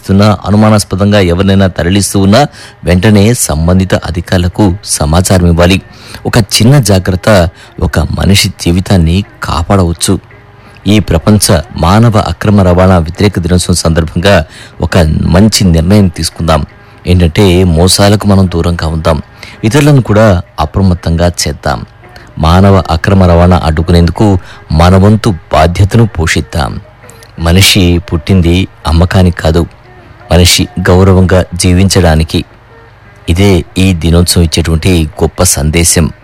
తరలిస్తున్నా అనుమానాస్పదంగా ఎవరినైనా తరలిస్తూ ఉన్నా వెంటనే సంబంధిత అధికారులకు సమాచారం ఇవ్వాలి ఒక చిన్న జాగ్రత్త ఒక మనిషి జీవితాన్ని కాపాడవచ్చు ఈ ప్రపంచ మానవ అక్రమ రవాణా వ్యతిరేక దినోత్సవం సందర్భంగా ఒక మంచి నిర్ణయం తీసుకుందాం ఏంటంటే మోసాలకు మనం దూరంగా ఉందాం ఇతరులను కూడా అప్రమత్తంగా చేద్దాం మానవ అక్రమ రవాణా అడ్డుకునేందుకు మన వంతు బాధ్యతను పోషిద్దాం మనిషి పుట్టింది అమ్మకానికి కాదు మనిషి గౌరవంగా జీవించడానికి ఇదే ఈ దినోత్సవం ఇచ్చేటువంటి గొప్ప సందేశం